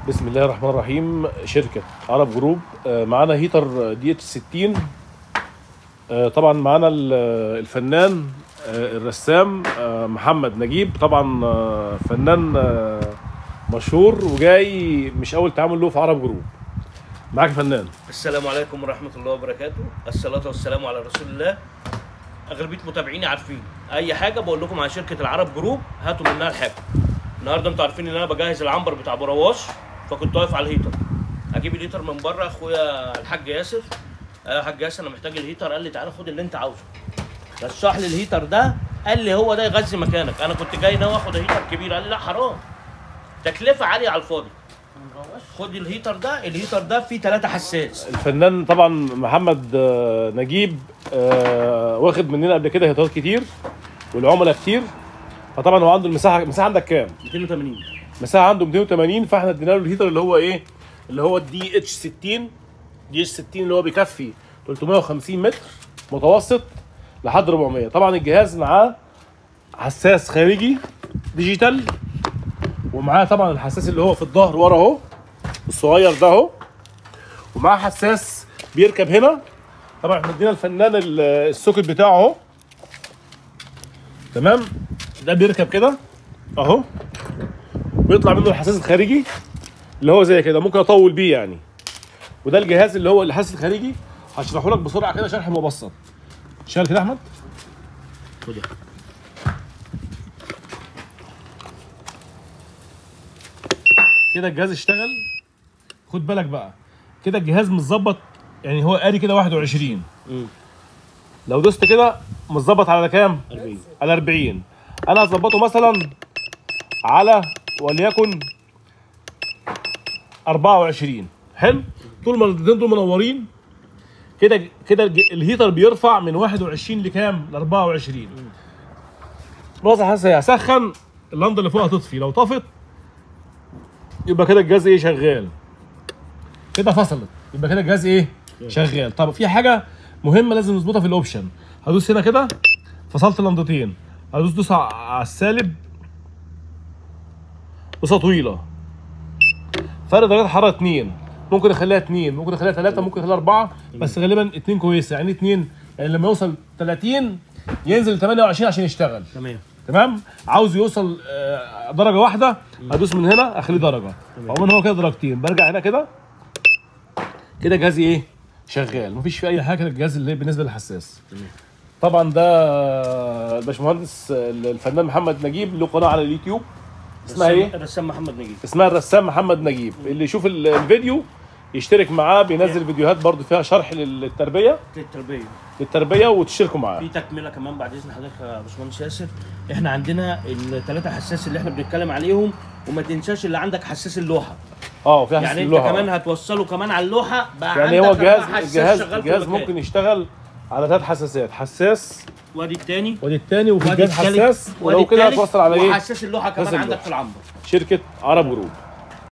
بسم الله الرحمن الرحيم شركة عرب جروب آه، معانا هيتر دي اتش 60 آه، طبعا معانا ال- الفنان آه، الرسام آه، محمد نجيب طبعا آه، فنان آه، مشهور وجاي مش اول تعامل له في عرب جروب معاك يا فنان السلام عليكم ورحمة الله وبركاته الصلاة والسلام على رسول الله أغلبية متابعيني عارفين أي حاجة بقول لكم على شركة العرب جروب هاتوا منها الحاجة النهاردة أنتوا عارفين إن أنا بجهز العنبر بتاع أبو رواش فكنت واقف على الهيتر أجيب الهيتر من بره أخويا الحاج ياسر قال يا حاج ياسر أنا محتاج الهيتر قال لي تعالى خد اللي أنت عاوزه رشح لي الهيتر ده قال لي هو ده يغذي مكانك أنا كنت جاي ناوي آخد هيتر كبير قال لي لا حرام تكلفة عالية على الفاضي خد الهيتر ده الهيتر ده فيه ثلاثة حساس الفنان طبعا محمد آه، نجيب آه، واخد مننا قبل كده هيتات كتير والعملاء كتير فطبعا هو عنده المساحه المساحه عندك كام؟ 280 مساحه عنده 280 فاحنا ادينا له الهيتر اللي هو ايه؟ اللي هو الدي اتش 60 دي اتش 60 اللي هو بيكفي 350 متر متوسط لحد 400 طبعا الجهاز معاه حساس خارجي ديجيتال ومعاه طبعا الحساس اللي هو في الظهر ورا اهو الصغير ده اهو ومعاه حساس بيركب هنا طبعا احنا ادينا الفنان ال- السوكت بتاعه اهو تمام ده بيركب كده اهو بيطلع منه الحساس الخارجي اللي هو زي كده ممكن اطول بيه يعني وده الجهاز اللي هو الحساس الخارجي هشرحه لك بسرعه كده شرح مبسط شغل كده يا احمد خد يا كده الجهاز اشتغل خد بالك بقى كده الجهاز متظبط يعني هو قاري كده 21 مم. لو دوست كده متظبط على كام 40 على 40 انا هظبطه مثلا على وليكن 24 حلو طول ما الاثنين دول منورين كده كده الج- الهيتر بيرفع من 21 لكام ل 24 خلاص يا حسن هسخن اللمضه اللي فوق هتطفي لو طفت يبقى كده الجهاز ايه شغال كده فصلت يبقى كده الجهاز ايه شغال طب في حاجه مهمه لازم نظبطها في الاوبشن هدوس هنا كده فصلت اللمضتين هدوس دوس ع- على السالب دوسه طويله فرق درجات حراره 2 ممكن اخليها 2 ممكن اخليها 3 ممكن اخليها 4 بس غالبا 2 كويسه يعني 2 يعني لما يوصل 30 ينزل 28 عشان يشتغل تمام تمام عاوز يوصل آه، درجه واحده ادوس من هنا اخليه درجه عموما هو كده درجتين برجع هنا كده كده جهازي ايه شغال مفيش فيه اي حاجه كده الجهاز اللي بالنسبه للحساس تمام. طبعا ده الباشمهندس الفنان محمد نجيب له قناه على اليوتيوب اسمها ايه الرسام محمد نجيب اسمها الرسام محمد نجيب اللي يشوف ال- الفيديو يشترك معاه بينزل فيديوهات برضو فيها شرح للتربيه التربيه للتربيه وتشتركوا معاه في تكمله كمان بعد اذن حضرتك يا باشمهندس ياسر احنا عندنا الثلاثه حساس اللي احنا بنتكلم عليهم وما تنساش اللي عندك حساس اللوحه اه في حساس يعني انت اللوحة. كمان هتوصله كمان على اللوحه بقى يعني عندك هو جهاز أربع حساس الجهاز شغال في الجهاز المكان. ممكن يشتغل على ثلاث حساسات حساس وادي الثاني وادي الثاني وفي وادي جهاز التالت حساس وادي ولو كده التالت هتوصل على ايه وحساس اللوحه كمان حساس عندك اللوحة. في العنبر شركه عرب جروب